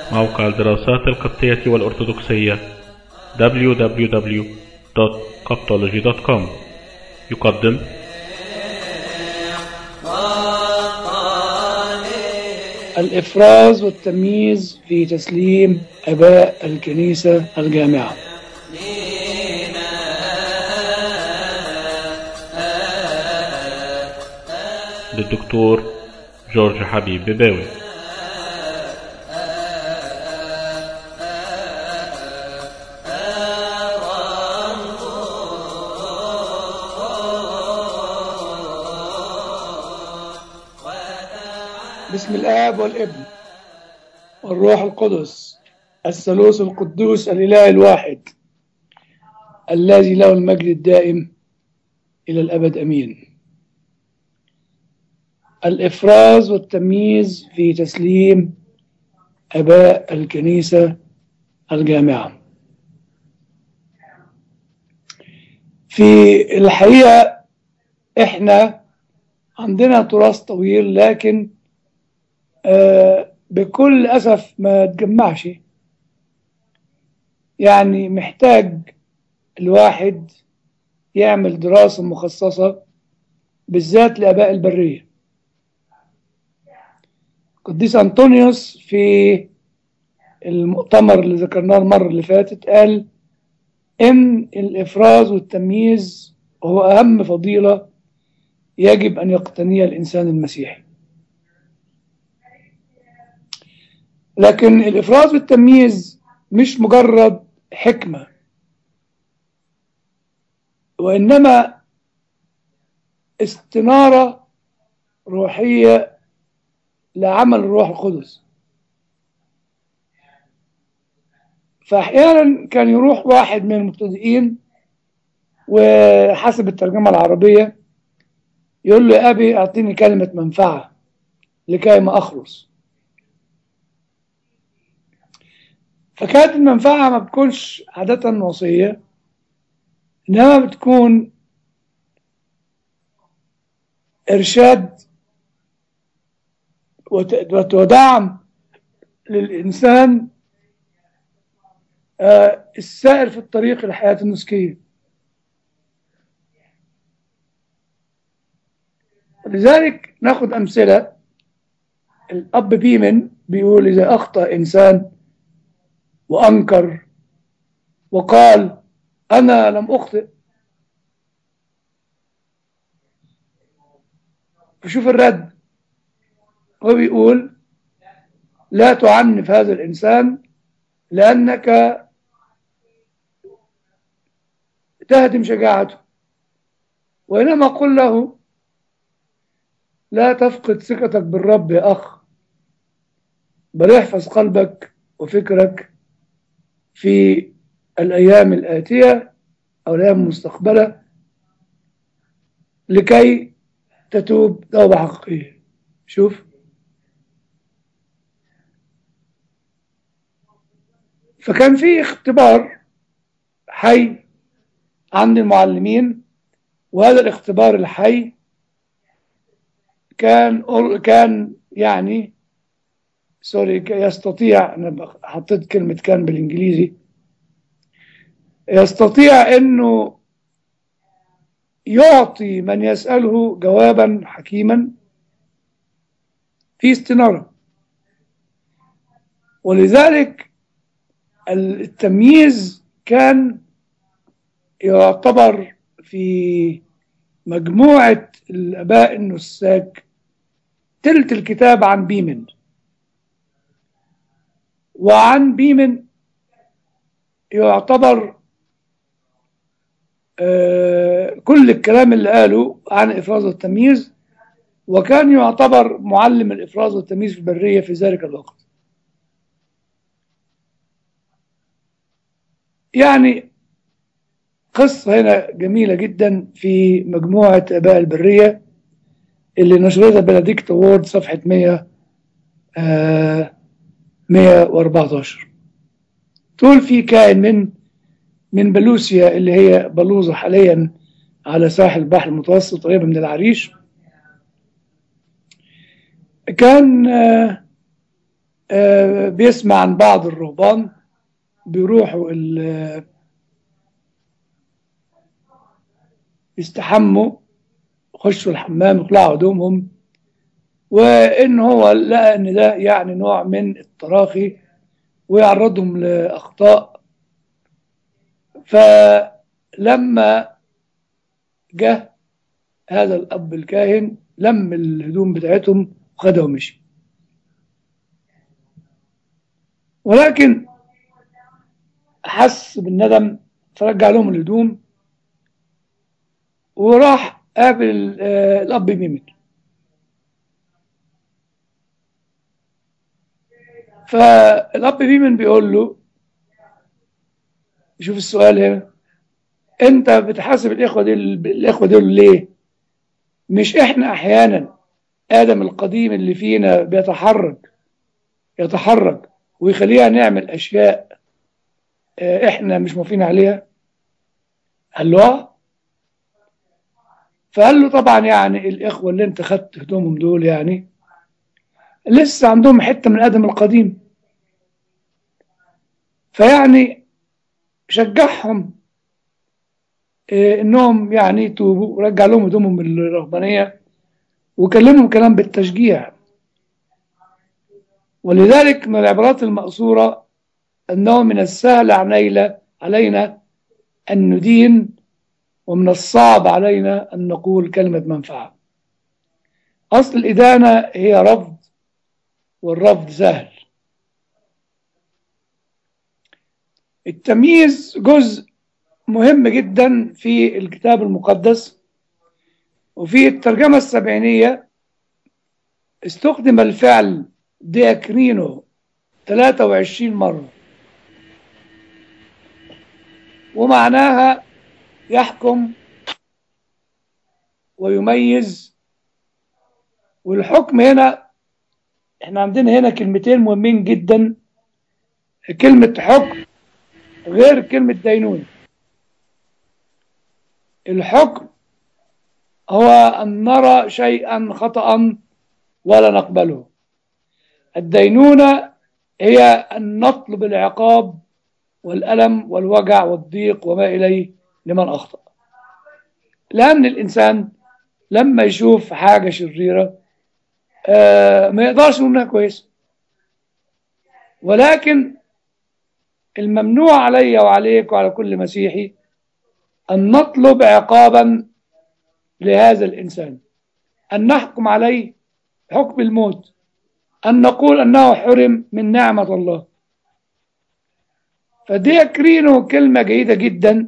موقع الدراسات القبطية والأرثوذكسية www.coptology.com يقدم الإفراز والتمييز في تسليم أباء الكنيسة الجامعة للدكتور جورج حبيب بباوي بسم الآب والابن والروح القدس الثالوث القدوس الإله الواحد الذي له المجد الدائم إلى الأبد أمين الإفراز والتمييز في تسليم أباء الكنيسة الجامعة في الحقيقة إحنا عندنا تراث طويل لكن آه بكل أسف ما تجمعش يعني محتاج الواحد يعمل دراسة مخصصة بالذات لآباء البرية قديس أنطونيوس في المؤتمر اللي ذكرناه المرة اللي فاتت قال إن الإفراز والتمييز هو أهم فضيلة يجب أن يقتنيها الإنسان المسيحي لكن الإفراز والتمييز مش مجرد حكمة وإنما استنارة روحية لعمل الروح القدس فأحيانا كان يروح واحد من المبتدئين وحسب الترجمة العربية يقول له يا أبي أعطيني كلمة منفعة لكي ما أخلص فكانت المنفعة ما بتكونش عادة وصية إنما بتكون إرشاد ودعم للإنسان السائر في الطريق الحياة النسكية لذلك ناخد أمثلة الأب بيمن بيقول إذا أخطأ إنسان وأنكر وقال أنا لم أخطئ فشوف الرد هو بيقول لا تعنف هذا الإنسان لأنك تهدم شجاعته وإنما قل له لا تفقد ثقتك بالرب يا أخ بل احفظ قلبك وفكرك في الأيام الآتية أو الأيام المستقبلة لكي تتوب توبة حقيقية شوف فكان في اختبار حي عند المعلمين وهذا الاختبار الحي كان كان يعني سوري يستطيع انا حطيت كلمه كان بالانجليزي يستطيع انه يعطي من يساله جوابا حكيما في استناره ولذلك التمييز كان يعتبر في مجموعة الآباء النساك تلت الكتاب عن بيمن وعن بيمن يعتبر آه كل الكلام اللي قاله عن إفراز التمييز وكان يعتبر معلم الإفراز والتمييز في البرية في ذلك الوقت يعني قصة هنا جميلة جدا في مجموعة آباء البرية اللي نشرتها بنديكت وورد صفحة 100 آه 114 تقول في كائن من من بلوسيا اللي هي بلوزة حاليا على ساحل البحر المتوسط قريبة من العريش كان آه، بيسمع عن بعض الرهبان بيروحوا ال- يستحموا يخشوا الحمام يخلعوا هدومهم وان هو لقى ان ده يعني نوع من التراخي ويعرضهم لاخطاء فلما جه هذا الاب الكاهن لم الهدوم بتاعتهم وخدها ومشي ولكن حس بالندم فرجع لهم الهدوم وراح قابل آه، الاب بيمت فالاب بيمن بيقول له شوف السؤال هنا انت بتحاسب الاخوه دي الاخوه دول ليه مش احنا احيانا ادم القديم اللي فينا بيتحرك يتحرك ويخليها نعمل اشياء آه، احنا مش موافقين عليها قال له آه. فقال له طبعا يعني الاخوه اللي انت خدت هدومهم دول يعني لسه عندهم حته من ادم القديم فيعني شجعهم آه، انهم يعني يتوبوا ورجع لهم هدومهم الرهبانيه وكلمهم كلام بالتشجيع ولذلك من العبارات المأثورة أنه من السهل علينا علينا أن ندين ومن الصعب علينا أن نقول كلمة منفعة أصل الإدانة هي رفض والرفض سهل التمييز جزء مهم جدا في الكتاب المقدس وفي الترجمة السبعينية استخدم الفعل دياكرينو 23 مرة ومعناها يحكم ويميز والحكم هنا احنا عندنا هنا كلمتين مهمين جدا كلمة حكم غير كلمة دينونة الحكم هو أن نرى شيئا خطأ ولا نقبله الدينونة هي أن نطلب العقاب والألم والوجع والضيق وما إليه لمن أخطأ لأن الإنسان لما يشوف حاجة شريرة آه ما يقدرش يقول إنها كويسة ولكن الممنوع علي وعليك وعلى كل مسيحي أن نطلب عقابا لهذا الإنسان أن نحكم عليه حكم الموت أن نقول أنه حرم من نعمة الله فدي كرينو كلمة جيدة جدا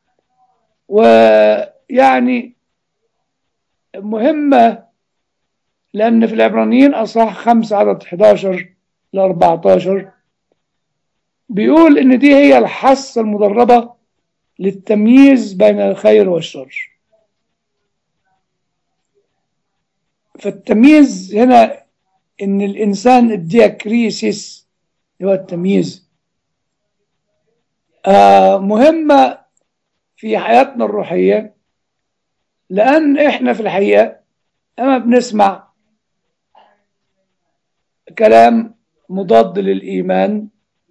ويعني مهمة لأن في العبرانيين أصح خمسة عدد 11 ل 14 بيقول إن دي هي الحاسة المدربة للتمييز بين الخير والشر فالتمييز هنا ان الانسان الدياكريسيس هو التمييز آه مهمة في حياتنا الروحية لأن إحنا في الحقيقة أما بنسمع كلام مضاد للإيمان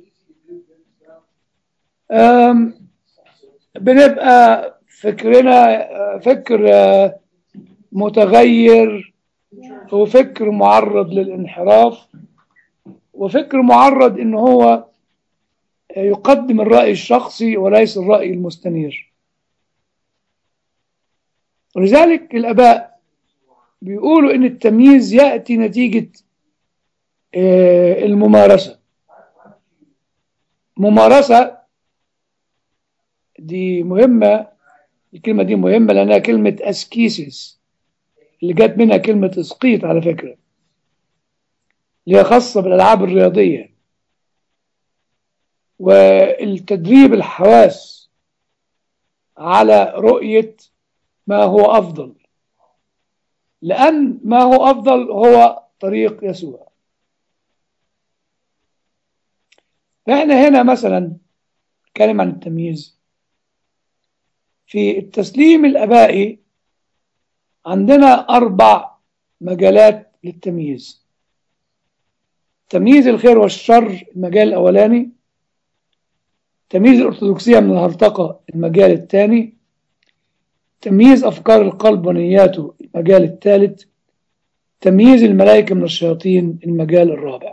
آم، بنبقى فكرنا فكر آه، متغير وفكر معرض للانحراف وفكر معرض ان هو يقدم الرأي الشخصي وليس الرأي المستنير ولذلك الآباء بيقولوا ان التمييز يأتي نتيجة آه، الممارسة ممارسة دي مهمة الكلمة دي مهمة لأنها كلمة أسكيسيس اللي جت منها كلمة اسقيط على فكرة اللي هي خاصة بالألعاب الرياضية والتدريب الحواس على رؤية ما هو أفضل لأن ما هو أفضل هو طريق يسوع فإحنا هنا مثلا نتكلم عن التمييز في التسليم الآبائي عندنا أربع مجالات للتمييز تمييز الخير والشر المجال الأولاني تمييز الأرثوذكسية من الهرطقة المجال الثاني تمييز أفكار القلب ونياته المجال الثالث تمييز الملائكة من الشياطين المجال الرابع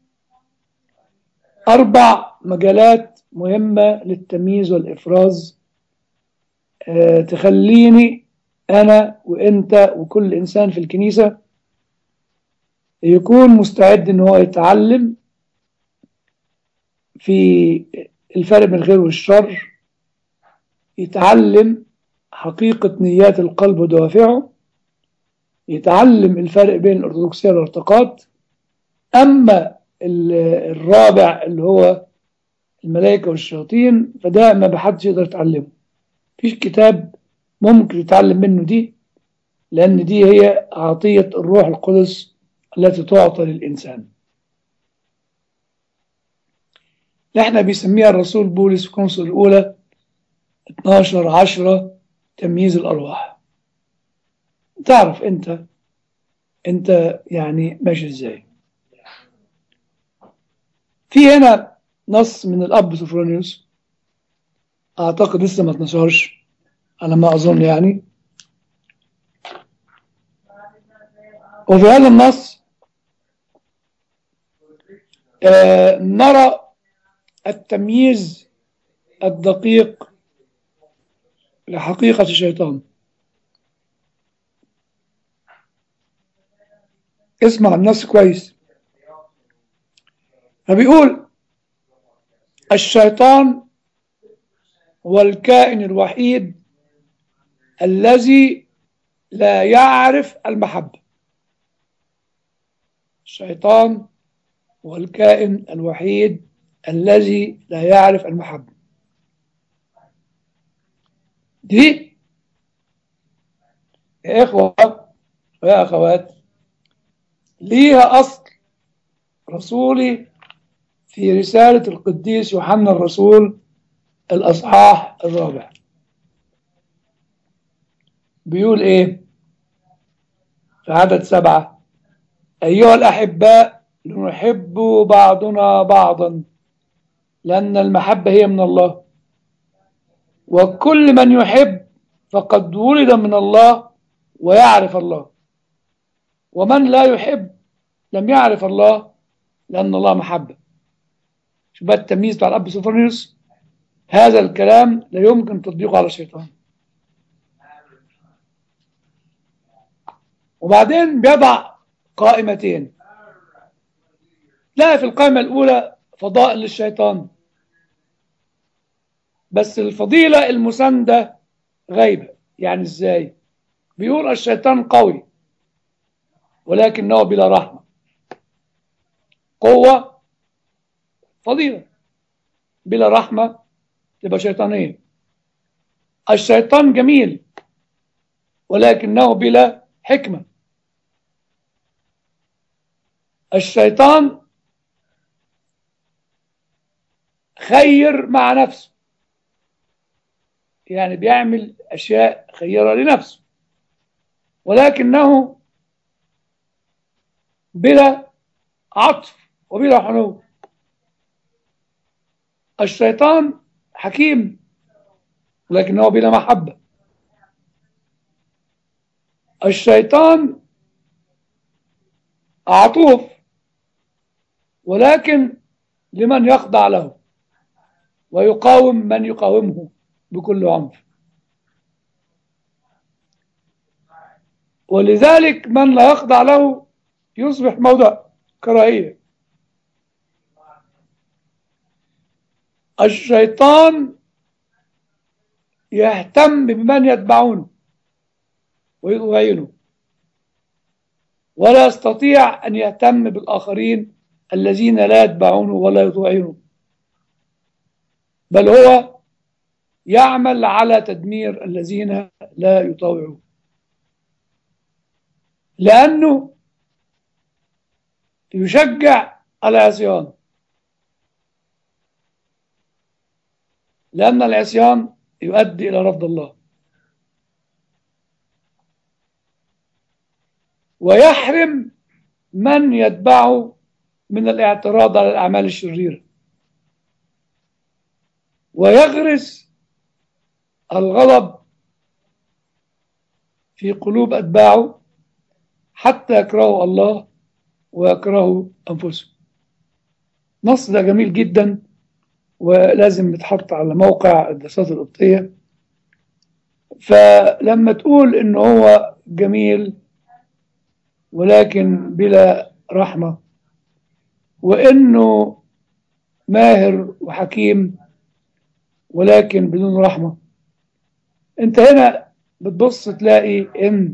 أربع مجالات مهمة للتمييز والإفراز أه تخليني أنا وإنت وكل إنسان في الكنيسة يكون مستعد إن هو يتعلم في الفرق بين الخير والشر يتعلم حقيقة نيات القلب ودوافعه يتعلم الفرق بين الأرثوذكسية والارتقاط أما الرابع اللي هو الملائكة والشياطين فده ما بحدش يقدر يتعلمه مفيش كتاب ممكن يتعلم منه دي لأن دي هي عطية الروح القدس التي تعطى للإنسان احنا بيسميها الرسول بولس في كونسول الأولى 12 10 تمييز الأرواح تعرف أنت أنت يعني ماشي إزاي في هنا نص من الأب سوفرونيوس أعتقد لسه ما اتنشرش على ما أظن يعني وفي هذا النص آه نرى التمييز الدقيق لحقيقة الشيطان اسمع النص كويس فبيقول الشيطان هو الكائن الوحيد الذي لا يعرف المحبة الشيطان هو الكائن الوحيد الذي لا يعرف المحبة دي يا إخوة ويا أخوات ليها أصل رسولي في رسالة القديس يوحنا الرسول الأصحاح الرابع بيقول إيه في عدد سبعة أيها الأحباء نحب بعضنا بعضا لأن المحبة هي من الله وكل من يحب فقد ولد من الله ويعرف الله ومن لا يحب لم يعرف الله لأن الله محبة شوف بقى التمييز بتاع الأب سوفرنيوس هذا الكلام لا يمكن تطبيقه على الشيطان وبعدين بيضع قائمتين لا في القائمة الأولى فضائل للشيطان بس الفضيلة المساندة غايبة يعني ازاي بيقول الشيطان قوي ولكنه بلا رحمة قوة فضيلة بلا رحمة تبقى شيطانية الشيطان جميل ولكنه بلا حكمة الشيطان خير مع نفسه يعني بيعمل أشياء خيرة لنفسه ولكنه بلا عطف وبلا حنو الشيطان حكيم ولكنه بلا محبة الشيطان عطوف ولكن لمن يخضع له ويقاوم من يقاومه بكل عنف ولذلك من لا يخضع له يصبح موضع كراهية الشيطان يهتم بمن يتبعونه ويعينه ولا يستطيع أن يهتم بالآخرين الذين لا يتبعونه ولا يطيعونه بل هو يعمل على تدمير الذين لا يطاوعون لأنه يشجع العصيان لأن العصيان يؤدي إلى رفض الله ويحرم من يتبعه من الاعتراض على الأعمال الشريرة ويغرس الغضب في قلوب أتباعه حتى يكرهوا الله ويكرهوا أنفسهم نص ده جميل جدا ولازم يتحط على موقع الدراسات القبطية فلما تقول إن هو جميل ولكن بلا رحمة وإنه ماهر وحكيم ولكن بدون رحمة أنت هنا بتبص تلاقي إن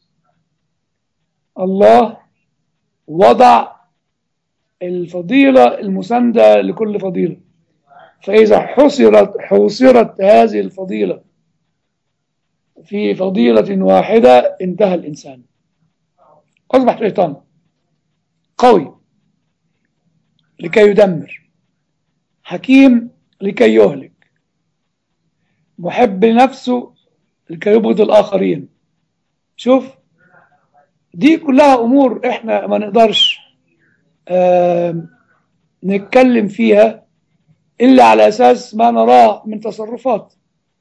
الله وضع الفضيلة المساندة لكل فضيلة فإذا حصرت حصرت هذه الفضيلة في فضيلة واحدة انتهى الإنسان أصبح شيطان قوي لكي يدمر حكيم لكي يهلك محب لنفسه لكي يبغض الآخرين شوف دي كلها أمور إحنا ما نقدرش آه نتكلم فيها إلا على أساس ما نراه من تصرفات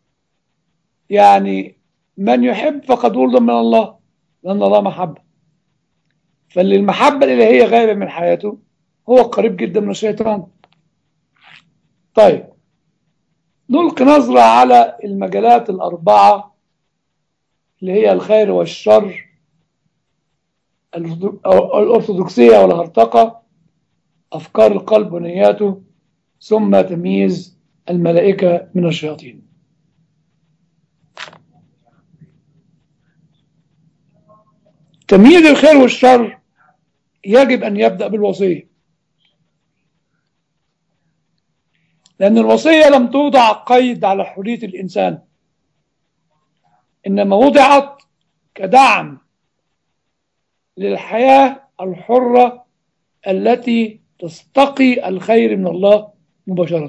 يعني من يحب فقد ولد من الله لأن الله محبة فاللي المحبة الإلهية غايبة من حياته هو قريب جدا من الشيطان طيب نلقي نظرة على المجالات الأربعة اللي هي الخير والشر الأرثوذكسية والهرطقة أفكار القلب ونياته ثم تمييز الملائكة من الشياطين تمييز الخير والشر يجب أن يبدأ بالوصية لأن الوصية لم توضع قيد على حرية الإنسان إنما وضعت كدعم للحياة الحرة التي تستقي الخير من الله مباشرة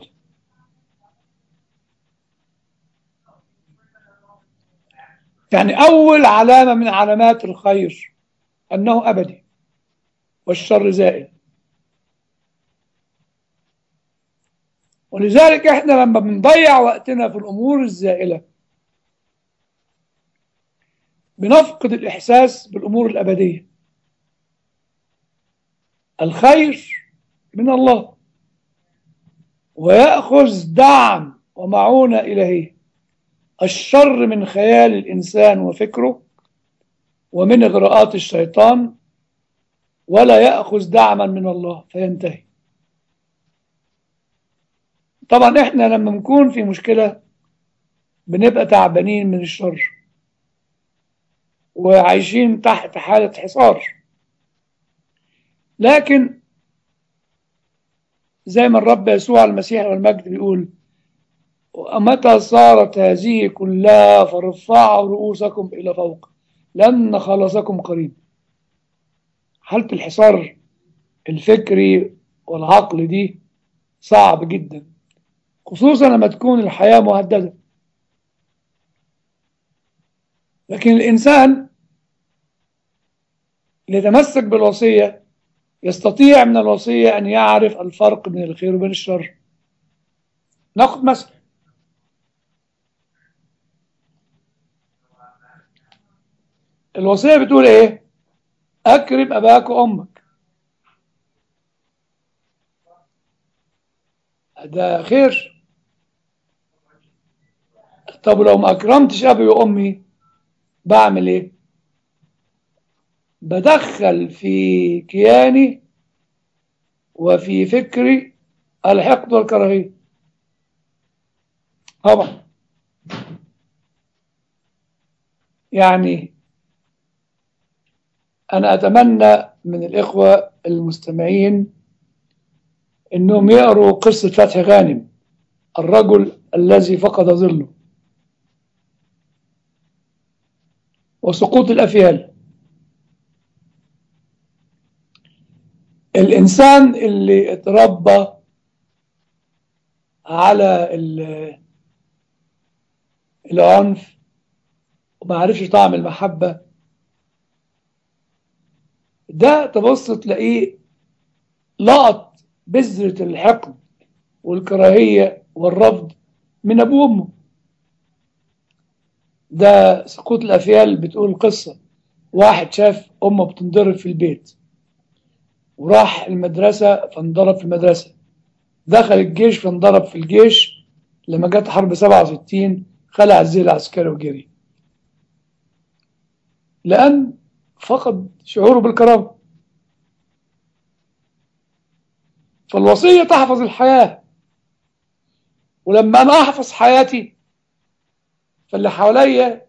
يعني أول علامة من علامات الخير أنه أبدي والشر زائل ولذلك احنا لما بنضيع وقتنا في الأمور الزائلة بنفقد الإحساس بالأمور الأبدية الخير من الله ويأخذ دعم ومعونة إلهية الشر من خيال الإنسان وفكره ومن إغراءات الشيطان ولا يأخذ دعما من الله فينتهي طبعا احنا لما نكون في مشكلة بنبقى تعبانين من الشر وعايشين تحت حالة حصار لكن زي ما الرب يسوع المسيح والمجد بيقول ومتى صارت هذه كلها فارفعوا رؤوسكم إلى فوق لأن خلصكم قريب حالة الحصار الفكري والعقل دي صعب جدا خصوصا لما تكون الحياة مهددة لكن الإنسان اللي يتمسك بالوصية يستطيع من الوصية أن يعرف الفرق بين الخير وبين الشر ناخد مثل الوصية بتقول إيه أكرم أباك وأمك ده خير طب لو ما أكرمتش أبي وأمي بعمل إيه بدخل في كياني وفي فكري الحقد والكراهية طبعا يعني أنا أتمنى من الإخوة المستمعين إنهم يقروا قصة فتح غانم الرجل الذي فقد ظله وسقوط الأفيال الإنسان اللي اتربى على العنف وما عرفش طعم المحبة ده تبص تلاقيه لقط بذرة الحقد والكراهية والرفض من أبوه وأمه ده سقوط الأفيال بتقول قصة واحد شاف أمه بتنضرب في البيت وراح المدرسة فانضرب في المدرسة دخل الجيش فانضرب في الجيش لما جت حرب 67 خلع الزي العسكري وجري لأن فقد شعوره بالكرامة فالوصية تحفظ الحياة ولما أنا أحفظ حياتي فاللي حواليا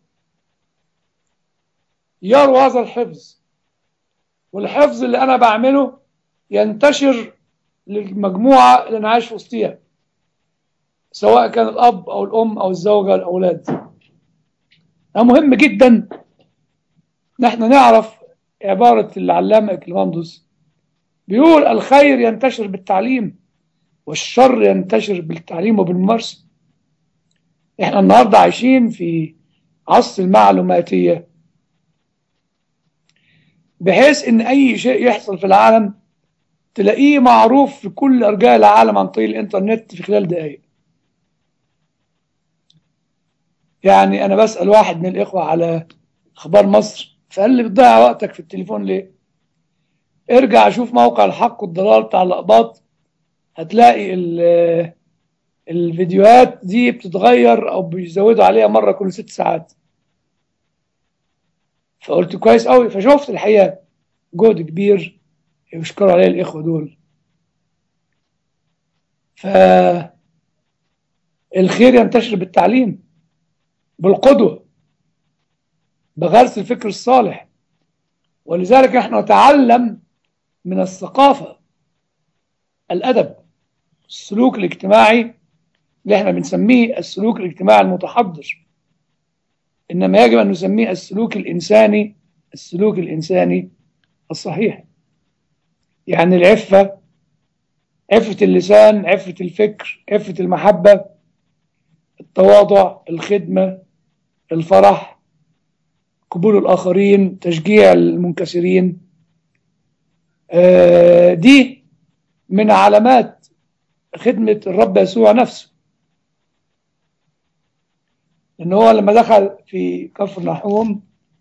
يروا هذا الحفظ والحفظ اللي أنا بعمله ينتشر للمجموعة اللي أنا عايش في وسطيها سواء كان الأب أو الأم أو الزوجة أو الأولاد ده مهم جدا نحن نعرف عبارة العلامة إكليماندوس بيقول الخير ينتشر بالتعليم والشر ينتشر بالتعليم وبالممارسة احنا النهاردة عايشين في عصر المعلوماتية بحيث ان اي شيء يحصل في العالم تلاقيه معروف في كل ارجاء العالم عن طريق الانترنت في خلال دقائق يعني انا بسأل واحد من الاخوة على اخبار مصر فقال لي بتضيع وقتك في التليفون ليه ارجع شوف موقع الحق والضلال بتاع الاقباط هتلاقي الفيديوهات دي بتتغير او بيزودوا عليها مره كل ست ساعات فقلت كويس قوي فشفت الحقيقه جهد كبير يشكروا عليه الاخوه دول ف الخير ينتشر بالتعليم بالقدوه بغرس الفكر الصالح ولذلك نحن نتعلم من الثقافة الأدب السلوك الاجتماعي اللي احنا بنسميه السلوك الاجتماعي المتحضر إنما يجب أن نسميه السلوك الإنساني السلوك الإنساني الصحيح يعني العفة عفة اللسان عفة الفكر عفة المحبة التواضع الخدمة الفرح قبول الآخرين تشجيع المنكسرين آه دي من علامات خدمة الرب يسوع نفسه إن هو لما دخل في كفر نحوم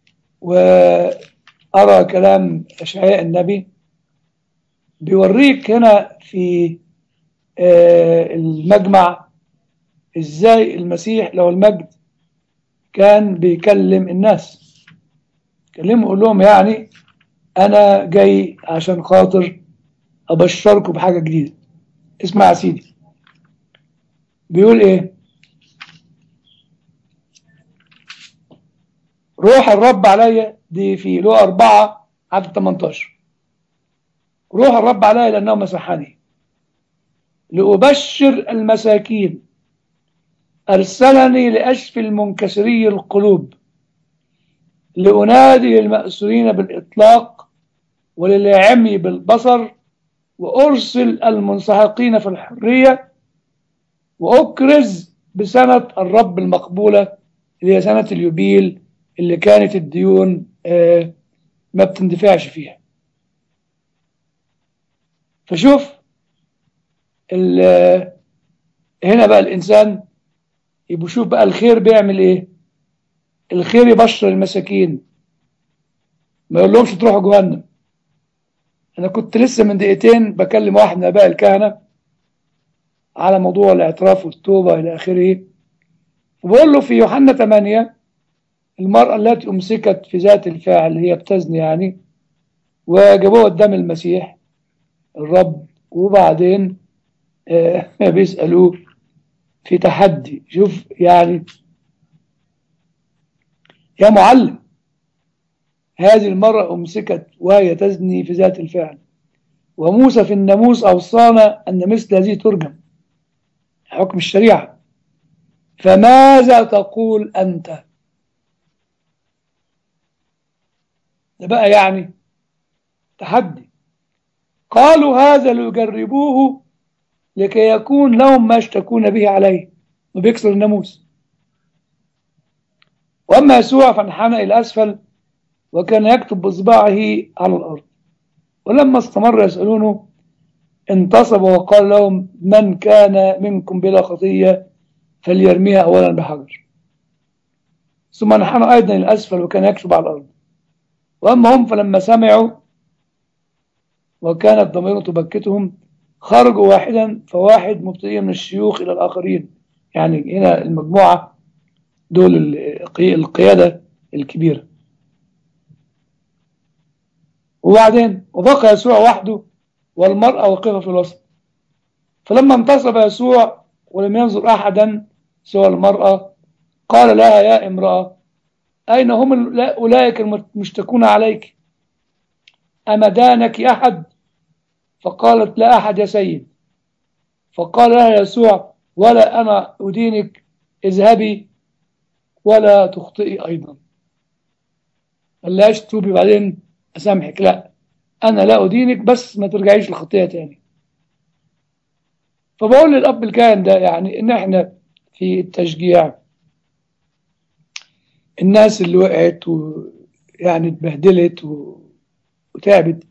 وأرى كلام أشعياء النبي بيوريك هنا في آه المجمع إزاي المسيح لو المجد كان بيكلم الناس كلمهم يقول لهم يعني انا جاي عشان خاطر ابشركم بحاجه جديده اسمع يا سيدي بيقول ايه روح الرب عليا دي في لو أربعة عدد 18 روح الرب عليا لأنه مسحني لأبشر المساكين أرسلني لأشفي المنكسري القلوب لأنادي للمأسورين بالإطلاق وللعمي بالبصر وأرسل المنسحقين في الحرية وأكرز بسنة الرب المقبولة اللي هي سنة اليوبيل اللي كانت الديون آه ما بتندفعش فيها فشوف هنا بقى الإنسان يبقى شوف بقى الخير بيعمل إيه الخير يبشر المساكين ما يقول لهمش تروحوا جهنم انا كنت لسه من دقيقتين بكلم واحد من اباء الكهنه على موضوع الاعتراف والتوبه الى اخره وبقول له في يوحنا 8 المراه التي امسكت في ذات الفعل هي بتزني يعني وجابوها قدام المسيح الرب وبعدين آه بيسالوه في تحدي شوف يعني يا معلم هذه المرأة أمسكت وهي تزني في ذات الفعل وموسى في الناموس أوصانا أن مثل هذه ترجم حكم الشريعة فماذا تقول أنت ده بقى يعني تحدي قالوا هذا ليجربوه لكي يكون لهم ما يشتكون به عليه وبيكسر الناموس وأما يسوع فانحنى إلى أسفل وكان يكتب بإصبعه على الأرض ولما استمر يسألونه انتصب وقال لهم من كان منكم بلا خطية فليرميها أولا بحجر ثم انحنوا أيضا إلى الأسفل وكان يكشف على الأرض وأما هم فلما سمعوا وكانت ضمير تبكتهم خرجوا واحدا فواحد مبتدئين من الشيوخ إلى الآخرين يعني هنا المجموعة دول القيادة الكبيرة وبعدين وبقى يسوع وحده والمرأة واقفة في الوسط فلما انتصب يسوع ولم ينظر أحدا سوى المرأة قال لها يا امرأة أين هم أولئك المشتكون عليك أما دانك أحد فقالت لا أحد يا سيد فقال لها يسوع ولا أنا أدينك اذهبي ولا تخطئي أيضا قالهاش توبي بعدين أسامحك لا أنا لا أدينك بس ما ترجعيش للخطية تاني فبقول للأب الكاهن ده يعني إن إحنا في التشجيع الناس اللي وقعت ويعني اتبهدلت وتعبت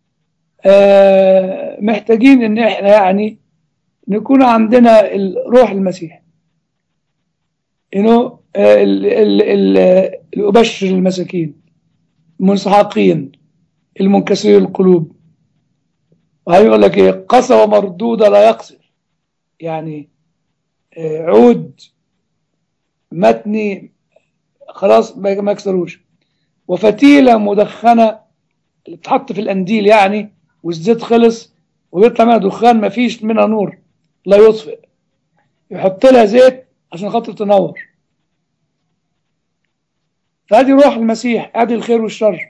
آه محتاجين ان احنا يعني نكون عندنا روح المسيح انه اللي ابشر المساكين المنسحقين المنكسرين القلوب وهيقول لك ايه قسوة مردودة لا يقصر يعني آه عود متني خلاص ما يكسروش وفتيلة مدخنة اللي بتحط في القنديل يعني والزيت خلص ويطلع منها دخان ما فيش منها نور لا يطفئ يحط لها زيت عشان خاطر تنور فهذه روح المسيح ادي الخير والشر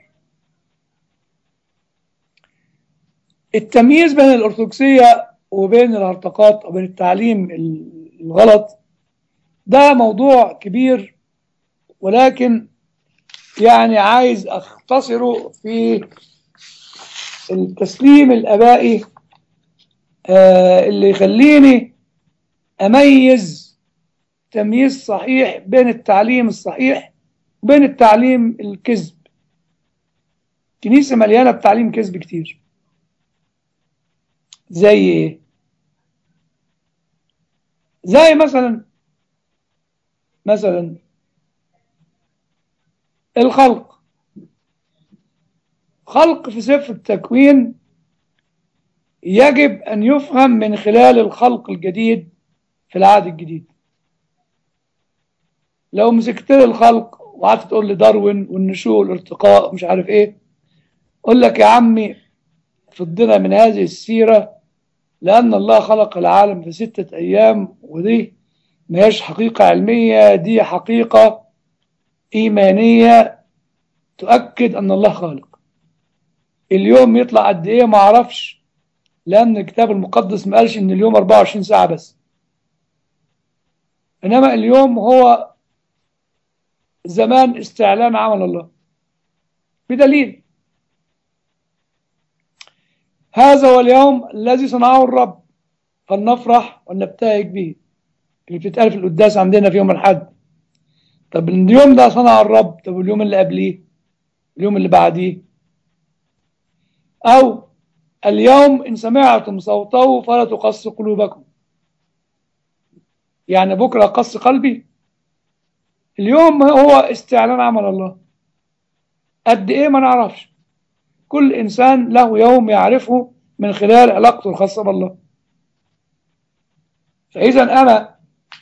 التمييز بين الارثوذكسيه وبين الهرطقات وبين التعليم الغلط ده موضوع كبير ولكن يعني عايز اختصره في التسليم الابائي آه اللي يخليني اميز تمييز صحيح بين التعليم الصحيح وبين التعليم الكذب كنيسة مليانة بتعليم كذب كتير زي ايه زي مثلا مثلا الخلق خلق في سفر التكوين يجب أن يفهم من خلال الخلق الجديد في العهد الجديد لو مسكت لي الخلق وقعدت تقول لي داروين والنشوء والارتقاء مش عارف ايه اقول لك يا عمي فضنا من هذه السيرة لأن الله خلق العالم في ستة أيام ودي ما هيش حقيقة علمية دي حقيقة إيمانية تؤكد أن الله خالق اليوم يطلع قد إيه ما أعرفش لأن الكتاب المقدس ما قالش إن اليوم 24 ساعة بس إنما اليوم هو زمان استعلان عمل الله بدليل هذا هو اليوم الذي صنعه الرب فلنفرح ونبتهج به اللي بتتقال في القداس عندنا في يوم الحد طب اليوم ده صنع الرب طب اليوم اللي قبليه اليوم اللي بعديه أو اليوم إن سمعتم صوته فلا تقص قلوبكم يعني بكرة قص قلبي اليوم هو استعلان عمل الله قد إيه ما نعرفش كل إنسان له يوم يعرفه من خلال علاقته الخاصة بالله فإذا أنا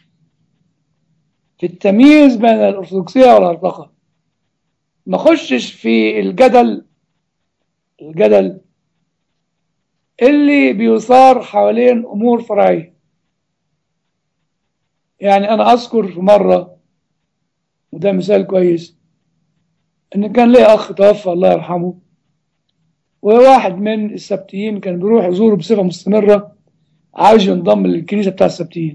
في التمييز بين الأرثوذكسية والهرطقة ما خشش في الجدل الجدل اللي بيثار حوالين أمور فرعية يعني أنا أذكر في مرة وده مثال كويس إن كان لي أخ توفى الله يرحمه وواحد من السبتيين كان بيروح يزوره بصفة مستمرة عايز ينضم للكنيسة بتاع السبتيين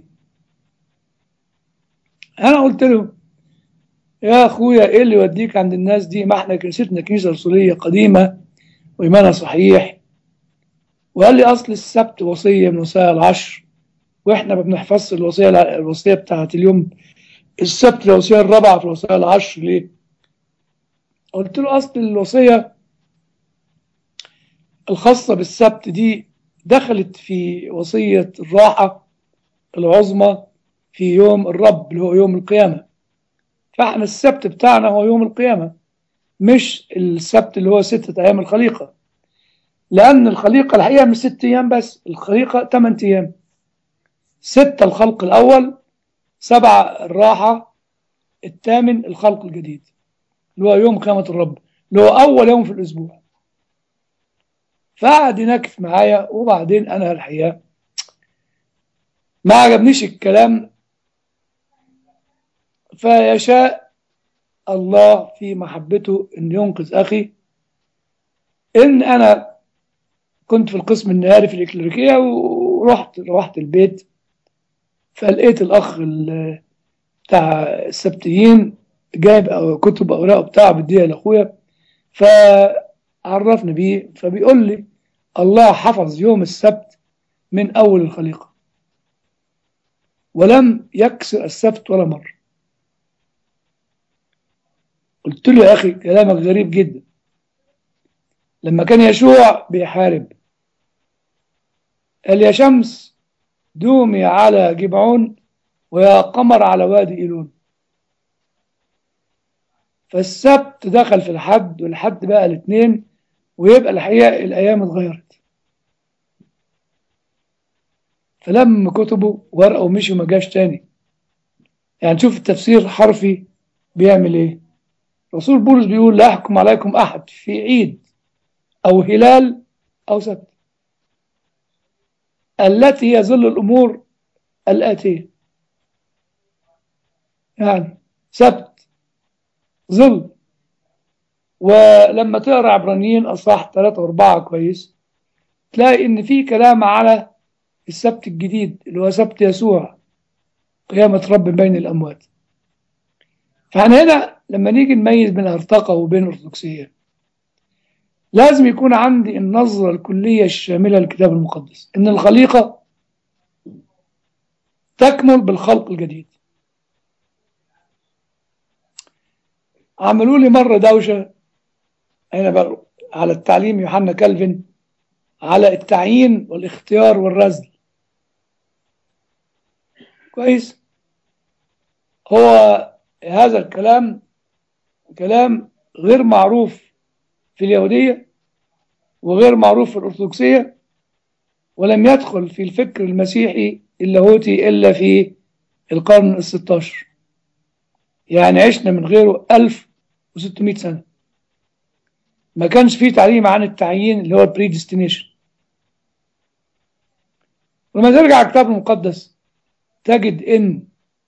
أنا قلت له يا أخويا إيه اللي يوديك عند الناس دي ما إحنا كنيستنا كنيسة رسولية قديمة وإيمانها صحيح وقال لي أصل السبت وصية من وصايا العشر وإحنا ما بنحفظش الوصية الوصية بتاعت اليوم السبت الوصية الرابعة في الوصايا العشر ليه؟ قلت له أصل الوصية الخاصة بالسبت دي دخلت في وصية الراحة العظمى في يوم الرب اللي هو يوم القيامة فاحنا السبت بتاعنا هو يوم القيامة مش السبت اللي هو ستة أيام الخليقة لأن الخليقة الحقيقة مش ست أيام بس الخليقة ثمان أيام ستة الخلق الأول سبعة الراحة الثامن الخلق الجديد اللي هو يوم قيامة الرب اللي هو أول يوم في الأسبوع فقعد ينكف معايا وبعدين أنا الحقيقة ما عجبنيش الكلام فيشاء الله في محبته أن ينقذ أخي إن أنا كنت في القسم النهاري في الإكليريكية ورحت روحت البيت فلقيت الأخ بتاع السبتيين جايب كتب أوراق بتاعه بديها لأخويا فعرفني بيه فبيقول لي الله حفظ يوم السبت من أول الخليقة ولم يكسر السبت ولا مرة قلت له يا أخي كلامك غريب جدا لما كان يشوع بيحارب قال يا شمس دومي على جبعون ويا قمر على وادي إيلون فالسبت دخل في الحد والحد بقى الاثنين ويبقى الحقيقة الأيام اتغيرت فلما كتبوا ورقه ومشي وما جاش تاني يعني شوف التفسير حرفي بيعمل ايه رسول بولس بيقول لا يحكم عليكم أحد في عيد أو هلال أو سبت التي هي ظل الأمور الآتية يعني سبت ظل ولما تقرا عبرانيين اصحاح 3 و4 كويس تلاقي ان في كلام على السبت الجديد اللي هو سبت يسوع قيامة رب بين الأموات فاحنا هنا لما نيجي نميز بين الارتقى وبين الأرثوذكسية لازم يكون عندي النظرة الكلية الشاملة للكتاب المقدس إن الخليقة تكمل بالخلق الجديد عملوا لي مرة دوشة أنا بقى على التعليم يوحنا كالفن على التعيين والاختيار والرزل كويس هو هذا الكلام كلام غير معروف في اليهودية وغير معروف في الأرثوذكسية ولم يدخل في الفكر المسيحي اللاهوتي إلا في القرن الستاشر يعني عشنا من غيره 1600 سنة ما كانش فيه تعليم عن التعيين اللي هو البريديستنيشن ولما ترجع الكتاب المقدس تجد ان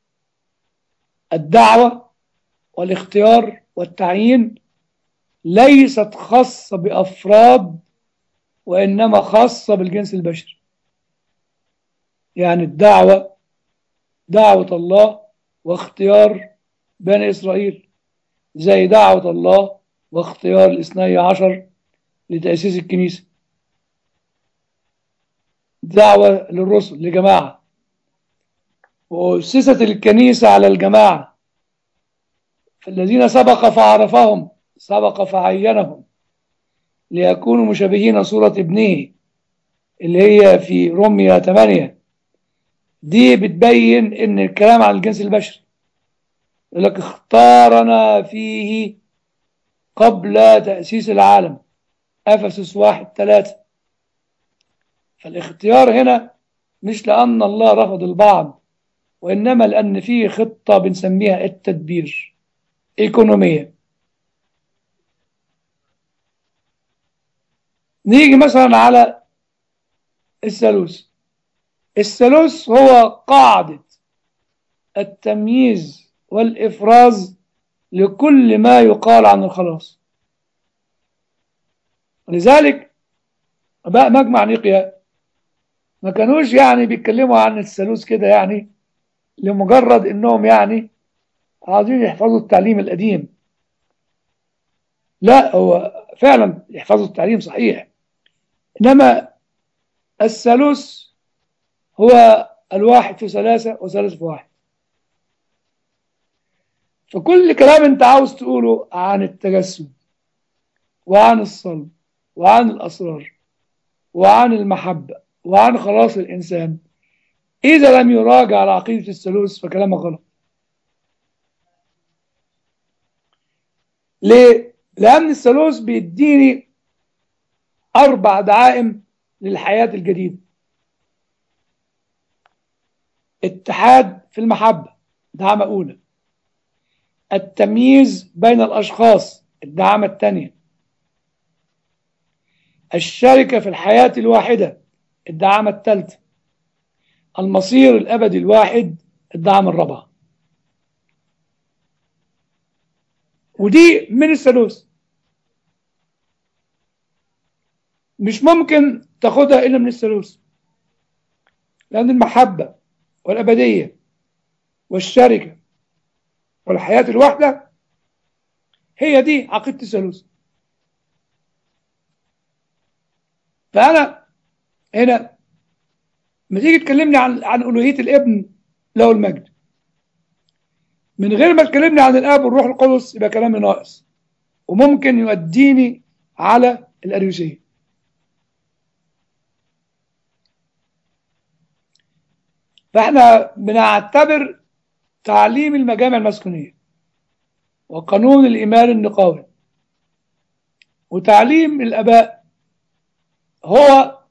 الدعوة والاختيار والتعيين ليست خاصة بأفراد وإنما خاصة بالجنس البشري يعني الدعوة دعوة الله واختيار بني إسرائيل زي دعوة الله واختيار الاثني عشر لتأسيس الكنيسة دعوة للرسل لجماعة وأسست الكنيسة على الجماعة فالذين سبق فعرفهم سبق فعينهم ليكونوا مشابهين صورة ابنه اللي هي في روميا 8 دي بتبين ان الكلام عن الجنس البشري يقول لك اختارنا فيه قبل تأسيس العالم أفسس واحد ثلاثة فالاختيار هنا مش لأن الله رفض البعض وإنما لأن فيه خطة بنسميها التدبير إيكونومية نيجي مثلا على الثالوث الثالوث هو قاعدة التمييز والإفراز لكل ما يقال عن الخلاص لذلك بقى مجمع نيقيا ما كانوش يعني بيتكلموا عن الثالوث كده يعني لمجرد انهم يعني عايزين يحفظوا التعليم القديم لا هو فعلا يحفظوا التعليم صحيح انما الثالوث هو الواحد في ثلاثة وثلاثة في واحد فكل كلام انت عاوز تقوله عن التجسد وعن الصلب وعن الأسرار وعن المحبة وعن خلاص الإنسان إذا لم يراجع على عقيدة الثالوث فكلامه غلط ليه؟ لأن الثالوث بيديني أربع دعائم للحياة الجديدة اتحاد في المحبة دعامة أولى التمييز بين الأشخاص الدعامة الثانية الشركة في الحياة الواحدة الدعامة الثالثة المصير الأبدي الواحد الدعامة الرابعة ودي من الثالوث مش ممكن تاخدها إلا من الثالوث لأن المحبة والأبدية والشركة والحياة الواحدة هي دي عقيدة الثالوث فأنا هنا لما تيجي تكلمني عن عن ألوهية الابن له المجد من غير ما تكلمني عن الآب والروح القدس يبقى كلامي ناقص وممكن يؤديني على الأريوسية فاحنا بنعتبر تعليم المجامع المسكونية وقانون الإيمان النقاوي وتعليم الآباء هو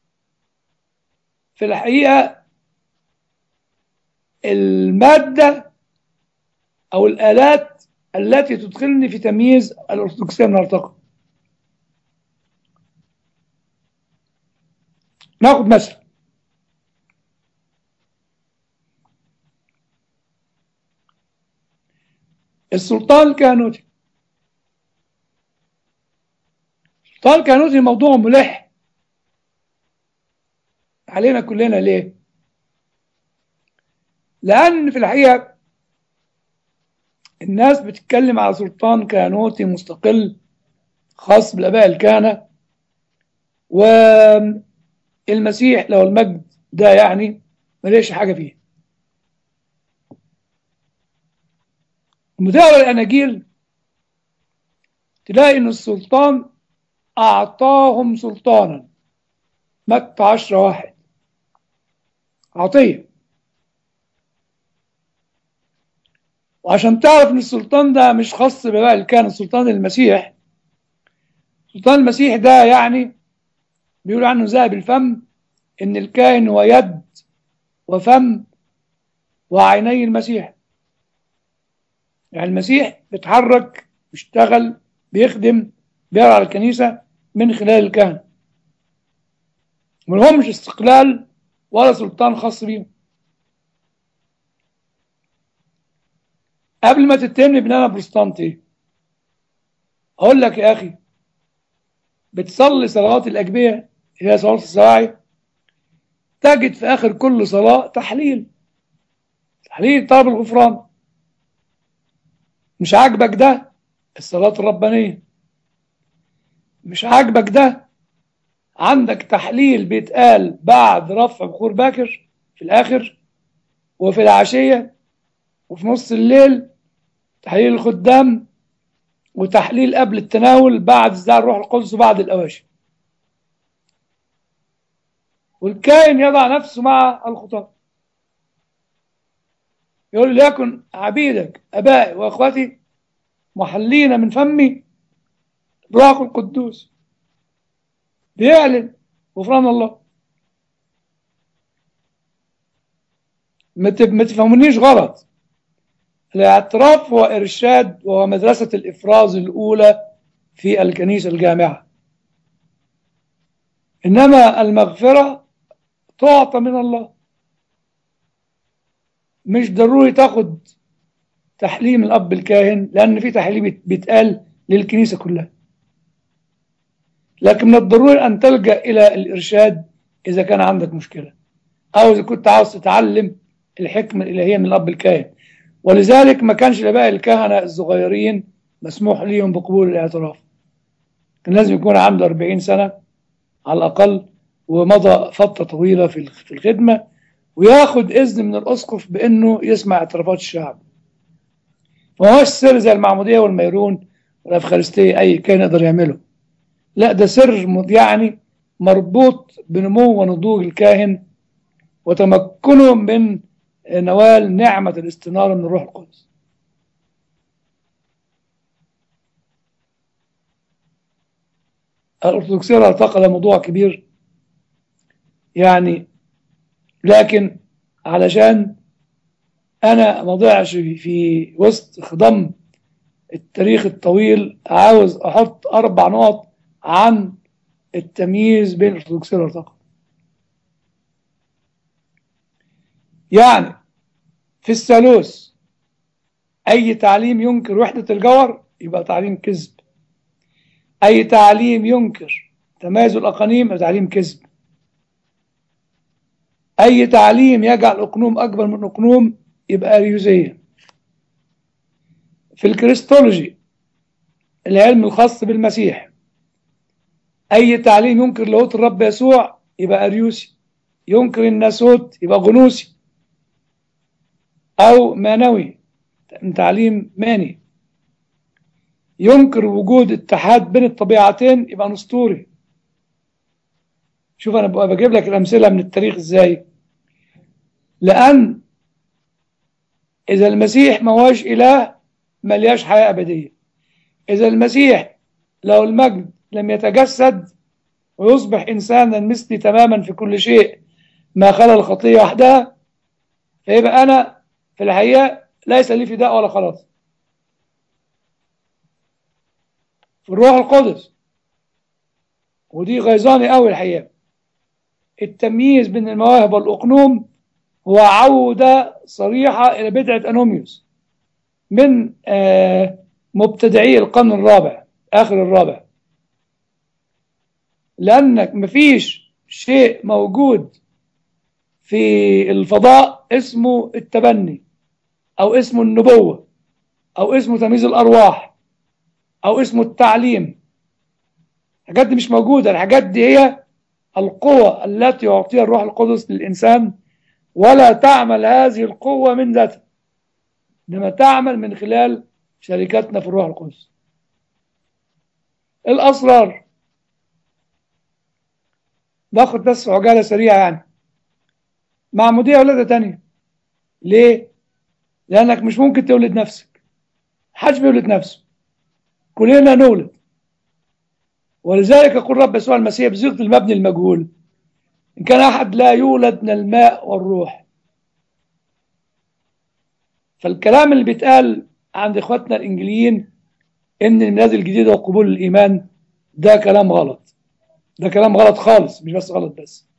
في الحقيقة المادة أو الآلات التي تدخلني في تمييز الأرثوذكسية من الارتقاء ناخد مثل السلطان الكهنوتي السلطان الكهنوتي موضوع ملح علينا كلنا ليه لأن في الحقيقة الناس بتتكلم على سلطان كهنوتي مستقل خاص بالآباء الكهنة والمسيح لو المجد ده يعني مليش حاجة فيه لما تقرا الاناجيل تلاقي ان السلطان اعطاهم سلطانا متى عشرة واحد عطية وعشان تعرف ان السلطان ده مش خاص ببقى اللي كان سلطان المسيح سلطان المسيح ده يعني بيقول عنه ذهب الفم ان الكائن هو يد وفم وعيني المسيح يعني المسيح بيتحرك بيشتغل بيخدم بيرعى الكنيسة من خلال الكهنة ملهمش استقلال ولا سلطان خاص بيهم قبل ما تتهمني بان انا بروتستانتي اقول لك يا اخي بتصلي صلوات الاجبيه اللي هي صلاه السواعي تجد في اخر كل صلاه تحليل تحليل طلب الغفران مش عاجبك ده الصلاة الربانية مش عاجبك ده عندك تحليل بيتقال بعد رفع بخور باكر في الآخر وفي العشية وفي نص الليل تحليل الخدام وتحليل قبل التناول بعد ازداد الروح القدس وبعد الأواشي والكائن يضع نفسه مع الخطاة يقول ليكن عبيدك أبائي وأخواتي محلين من فمي روح القدوس بيعلن غفران الله ما تفهمونيش غلط الاعتراف هو إرشاد وهو مدرسة الإفراز الأولى في الكنيسة الجامعة إنما المغفرة تعطى من الله مش ضروري تاخد تحليم الأب الكاهن لأن في تحليم بيتقال للكنيسة كلها لكن من الضروري أن تلجأ إلى الإرشاد إذا كان عندك مشكلة أو إذا كنت عاوز تتعلم الحكمة الإلهية من الأب الكاهن ولذلك ما كانش الآباء الكهنة الصغيرين مسموح ليهم بقبول الاعتراف كان لازم يكون عنده 40 سنة على الأقل ومضى فترة طويلة في الخدمة وياخد إذن من الأسقف بأنه يسمع اعترافات الشعب ما هوش سر زي المعمودية والميرون والأفخارستية أي كان يقدر يعمله لا ده سر يعني مربوط بنمو ونضوج الكاهن وتمكنه من نوال نعمة الاستنارة من الروح القدس الأرثوذكسية لا تقل موضوع كبير يعني لكن علشان أنا ما ضيعش في وسط خضم التاريخ الطويل عاوز أحط أربع نقط عن التمييز بين الأرثوذكسية والارتقاء يعني في الثالوث أي تعليم ينكر وحدة الجوهر يبقى تعليم كذب أي تعليم ينكر تمايز الأقانيم يبقى تعليم كذب أي تعليم يجعل أقنوم أكبر من أقنوم يبقى أريوزية في الكريستولوجي العلم الخاص بالمسيح أي تعليم ينكر لاهوت الرب يسوع يبقى أريوسي ينكر الناسوت يبقى غنوسي أو مانوي تعليم ماني ينكر وجود اتحاد بين الطبيعتين يبقى نسطوري شوف أنا بقى بجيب لك الأمثلة من التاريخ إزاي لأن إذا المسيح ما هوش إله ملياش حياة أبدية إذا المسيح لو المجد لم يتجسد ويصبح إنسانا مثلي تماما في كل شيء ما خلا الخطية وحدها فيبقى أنا في الحقيقة ليس لي فداء ولا خلاص في الروح القدس ودي غيظاني قوي الحقيقة التمييز بين المواهب والأقنوم هو عودة صريحة إلى بدعة أنوميوس من آه مبتدعي القرن الرابع آخر الرابع لأنك مفيش شيء موجود في الفضاء اسمه التبني أو اسمه النبوة أو اسمه تمييز الأرواح أو اسمه التعليم الحاجات دي مش موجودة الحاجات دي هي القوة التي يعطيها الروح القدس للإنسان ولا تعمل هذه القوة من ذاتها إنما تعمل من خلال شركتنا في الروح القدس الأسرار باخد بس عجالة سريعة يعني معمودية ولادة تانية ليه؟ لأنك مش ممكن تولد نفسك محدش بيولد نفسه كلنا نولد ولذلك يقول رب يسوع المسيح بصيغة المبني المجهول إن كان أحد لا يولد من الماء والروح فالكلام اللي بيتقال عند إخواتنا الإنجليين إن الميلاد الجديد وقبول الإيمان ده كلام غلط ده كلام غلط خالص مش بس غلط بس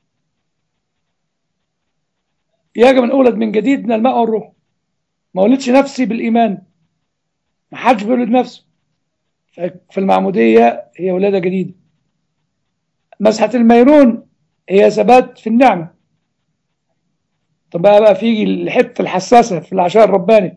يجب أن أولد من جديد من الماء والروح ما ولدش نفسي بالإيمان ما حدش بيولد نفسه في المعمودية هي ولادة جديدة مسحة الميرون هي ثبات في النعمة طب بقى بقى فيجي الحتة الحساسة في العشاء الرباني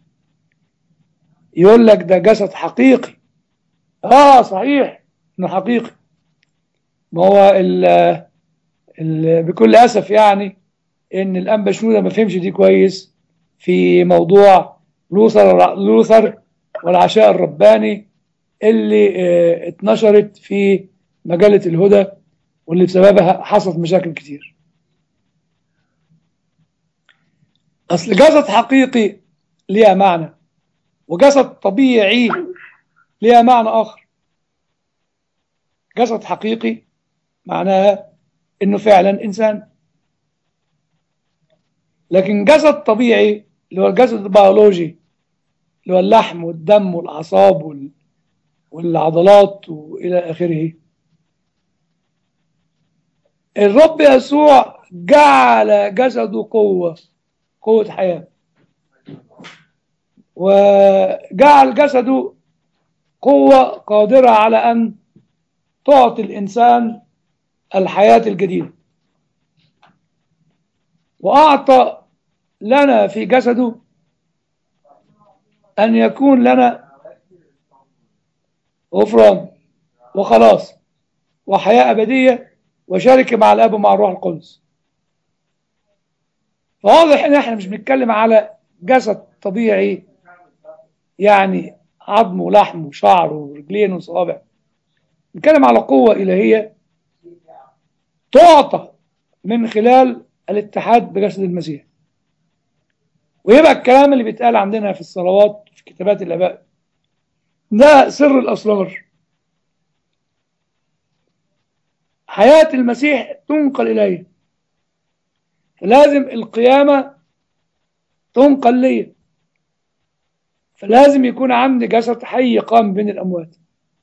يقول لك ده جسد حقيقي اه صحيح انه حقيقي ما هو ال ال بكل اسف يعني ان الانبا شنوده ما فهمش دي كويس في موضوع لوثر لوثر والعشاء الرباني اللي اه اتنشرت في مجله الهدى واللي بسببها حصلت مشاكل كتير اصل جسد حقيقي ليها معنى وجسد طبيعي ليها معنى اخر جسد حقيقي معناها انه فعلا انسان لكن جسد طبيعي اللي هو الجسد البيولوجي اللي هو اللحم والدم والاعصاب وال... والعضلات والى اخره الرب يسوع جعل جسده قوه قوه حياه وجعل جسده قوه قادره على ان تعطي الانسان الحياه الجديده وأعطى لنا في جسده أن يكون لنا غفران وخلاص وحياة أبدية وشركة مع الأب ومع الروح القدس فواضح إن إحنا مش بنتكلم على جسد طبيعي يعني عظم ولحم وشعر ورجلين وصوابع بنتكلم على قوة إلهية تعطى من خلال الاتحاد بجسد المسيح ويبقى الكلام اللي بيتقال عندنا في الصلوات في كتابات الآباء ده سر الأسرار حياة المسيح تنقل إليه فلازم القيامة تنقل لي فلازم يكون عندي جسد حي قام بين الأموات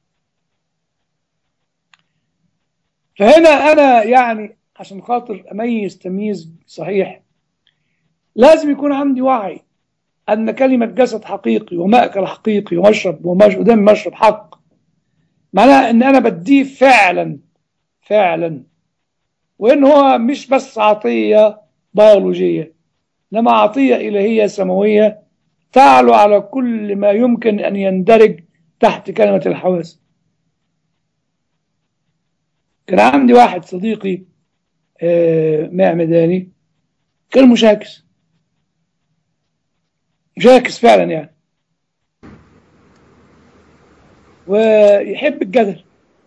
فهنا أنا يعني عشان خاطر أميز تمييز صحيح لازم يكون عندي وعي أن كلمة جسد حقيقي ومأكل حقيقي ومشرب ودم مشرب حق معناها أن أنا بديه فعلا فعلا وإن هو مش بس عطية بيولوجية إنما عطية إلهية سماوية تعلو على كل ما يمكن أن يندرج تحت كلمة الحواس كان عندي واحد صديقي معمداني كان مشاكس مشاكس فعلا يعني ويحب الجدل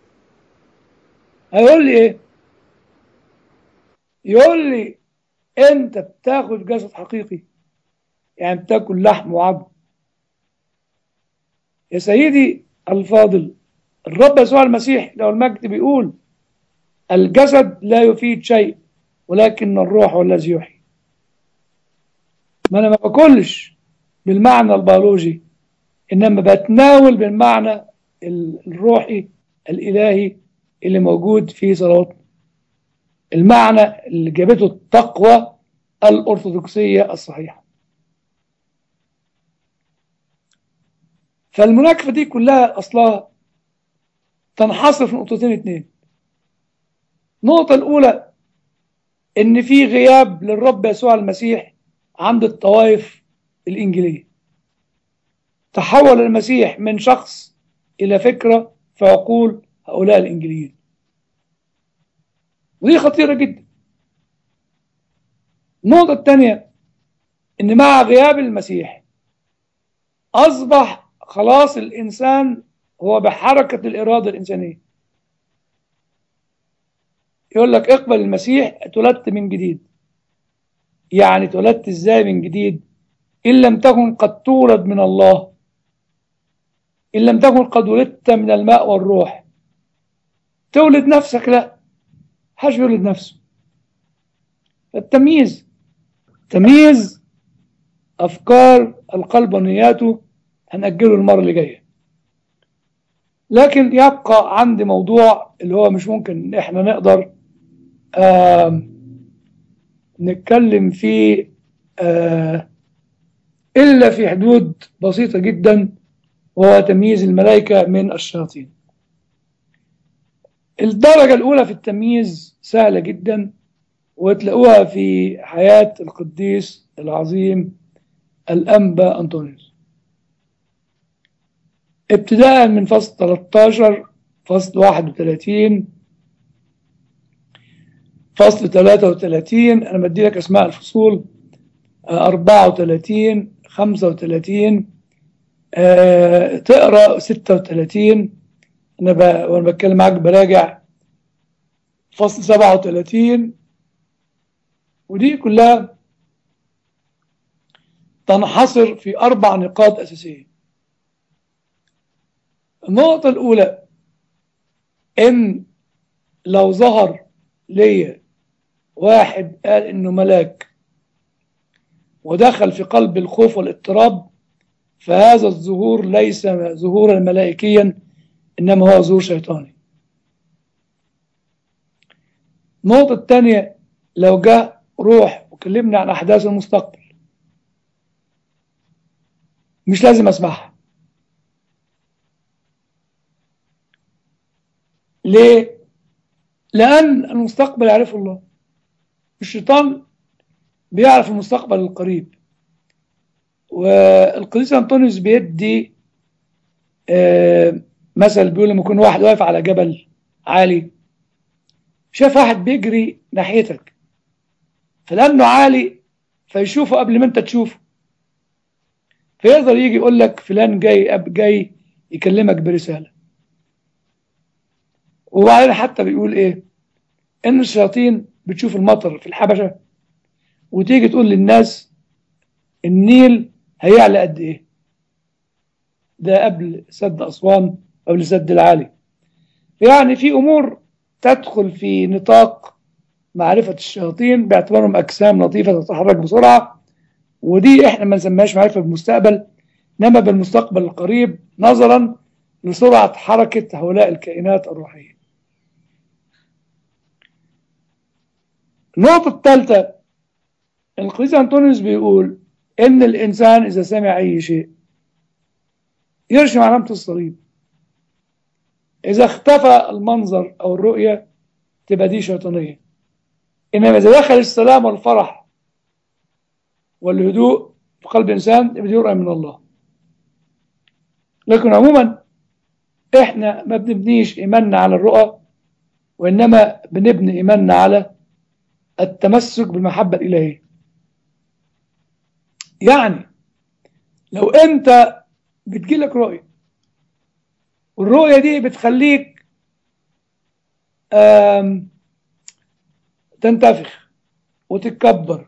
هيقول لي ايه يقول لي انت بتاخد جسد حقيقي يعني بتاكل لحم وعظم يا سيدي الفاضل الرب يسوع المسيح لو المجد بيقول الجسد لا يفيد شيء ولكن الروح هو الذي يحيي ما انا ما باكلش بالمعنى البيولوجي انما بتناول بالمعنى الروحي الالهي اللي موجود في صلواتنا المعنى اللي جابته التقوى الارثوذكسيه الصحيحه فالمناكفه دي كلها اصلها تنحصر في نقطتين اتنين النقطة الأولى إن في غياب للرب يسوع المسيح عند الطوائف الإنجيلية تحول المسيح من شخص إلى فكرة في عقول هؤلاء الإنجيليين ودي خطيرة جدا النقطة الثانية إن مع غياب المسيح أصبح خلاص الإنسان هو بحركة الإرادة الإنسانية يقول لك اقبل المسيح اتولدت من جديد يعني اتولدت ازاي من جديد ان لم تكن قد تولد من الله ان لم تكن قد ولدت من الماء والروح تولد نفسك لا حاج يولد نفسه التمييز تمييز افكار القلب ونياته هنأجله المرة اللي جايه لكن يبقى عندي موضوع اللي هو مش ممكن ان احنا نقدر آه نتكلم فيه آه إلا في حدود بسيطة جدا وهو تمييز الملائكة من الشياطين الدرجة الأولى في التمييز سهلة جدا وتلاقوها في حياة القديس العظيم الأنبا أنطونيوس ابتداء من فصل 13 فصل 31 فصل 33 أنا بدي لك أسماء الفصول 34 35 أه تقرأ 36 أنا ب... وأنا بتكلم معاك براجع فصل 37 ودي كلها تنحصر في أربع نقاط أساسية النقطة الأولى إن لو ظهر ليا واحد قال إنه ملاك ودخل في قلب الخوف والاضطراب فهذا الظهور ليس ظهورا ملائكيا إنما هو ظهور شيطاني النقطة الثانية لو جاء روح وكلمنا عن أحداث المستقبل مش لازم أسمعها ليه؟ لأن المستقبل يعرفه الله الشيطان بيعرف المستقبل القريب والقديس أنطونيوس بيدي آه مثل بيقول لما يكون واحد واقف على جبل عالي شاف واحد بيجري ناحيتك فلأنه عالي فيشوفه قبل ما انت تشوفه فيقدر يجي يقول لك فلان جاي أب جاي يكلمك برسالة وبعدين حتى بيقول ايه ان الشياطين بتشوف المطر في الحبشه وتيجي تقول للناس النيل هيعلى قد ايه ده قبل سد اسوان قبل سد العالي يعني في امور تدخل في نطاق معرفه الشياطين باعتبارهم اجسام لطيفه تتحرك بسرعه ودي احنا ما نسميهاش معرفه بالمستقبل انما بالمستقبل القريب نظرا لسرعه حركه هؤلاء الكائنات الروحيه النقطة الثالثة القديس أنطونيوس بيقول إن الإنسان إذا سمع أي شيء يرشم علامة الصليب إذا اختفى المنظر أو الرؤية تبقى دي شيطانية إنما إذا دخل السلام والفرح والهدوء في قلب الإنسان يبقى دي رؤية من الله لكن عموما إحنا ما بنبنيش إيماننا على الرؤى وإنما بنبني إيماننا على التمسك بالمحبة الإلهية يعني لو أنت بتجيلك رؤية والرؤية دي بتخليك تنتفخ وتتكبر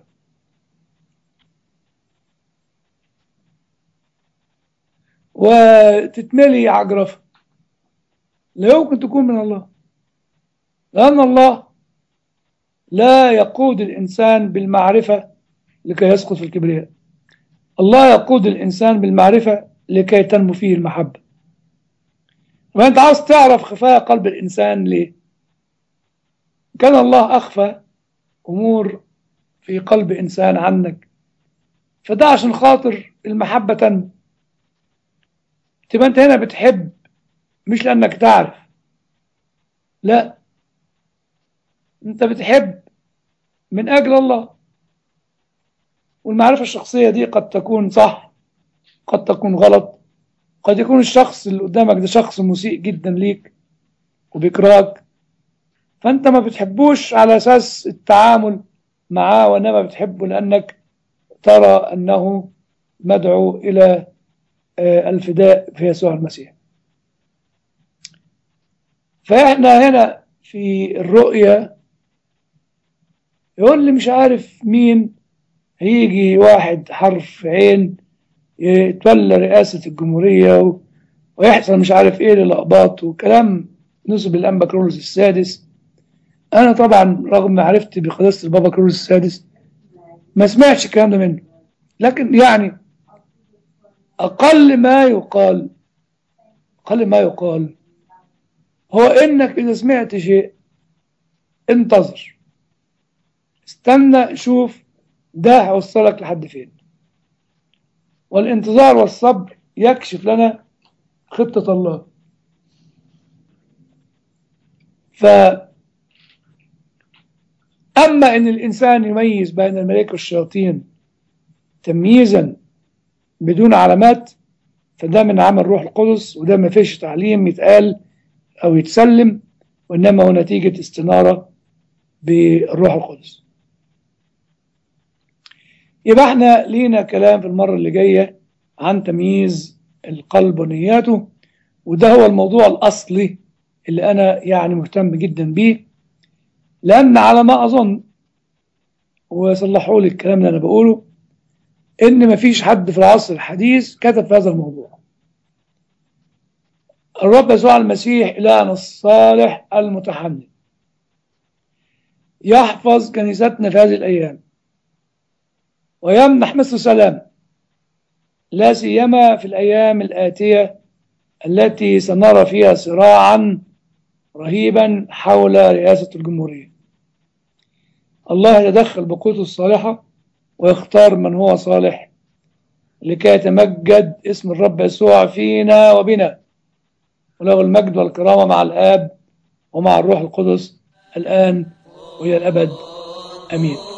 وتتملي عجرفة لا يمكن تكون من الله لأن الله لا يقود الإنسان بالمعرفة لكي يسقط في الكبرياء الله يقود الإنسان بالمعرفة لكي تنمو فيه المحبة وأنت عاوز تعرف خفاء قلب الإنسان ليه كان الله أخفى أمور في قلب إنسان عنك فده عشان خاطر المحبة تنمو تبقى أنت هنا بتحب مش لأنك تعرف لا أنت بتحب من أجل الله والمعرفة الشخصية دي قد تكون صح قد تكون غلط قد يكون الشخص اللي قدامك ده شخص مسيء جدا ليك وبيكرهك فأنت ما بتحبوش على أساس التعامل معاه وإنما بتحبه لأنك ترى أنه مدعو إلى الفداء في يسوع المسيح فإحنا هنا في الرؤية يقول لي مش عارف مين هيجي واحد حرف عين يتولى رئاسة الجمهورية ويحصل مش عارف ايه للأقباط وكلام نسب الأنبا كرولوس السادس أنا طبعا رغم معرفتي بقداسة البابا كرولوس السادس ما سمعتش الكلام ده منه لكن يعني أقل ما يقال أقل ما يقال هو إنك إذا سمعت شيء انتظر استنى شوف ده هيوصلك لحد فين والانتظار والصبر يكشف لنا خطة الله ف أما إن الإنسان يميز بين الملائكة والشياطين تمييزا بدون علامات فده من عمل روح القدس وده ما فيش تعليم يتقال أو يتسلم وإنما هو نتيجة استنارة بالروح القدس يبقى احنا لينا كلام في المرة اللي جاية عن تمييز القلب ونياته وده هو الموضوع الأصلي اللي أنا يعني مهتم جدا بيه لأن على ما أظن وصلحوا لي الكلام اللي أنا بقوله إن مفيش حد في العصر الحديث كتب في هذا الموضوع الرب يسوع المسيح إلهنا الصالح المتحنن يحفظ كنيستنا في هذه الأيام ويمنح مثل سلام لا سيما في الأيام الآتية التي سنرى فيها صراعا رهيبا حول رئاسة الجمهورية الله يتدخل بقوته الصالحة ويختار من هو صالح لكي يتمجد اسم الرب يسوع فينا وبنا وله المجد والكرامة مع الآب ومع الروح القدس الآن وإلى الأبد أمين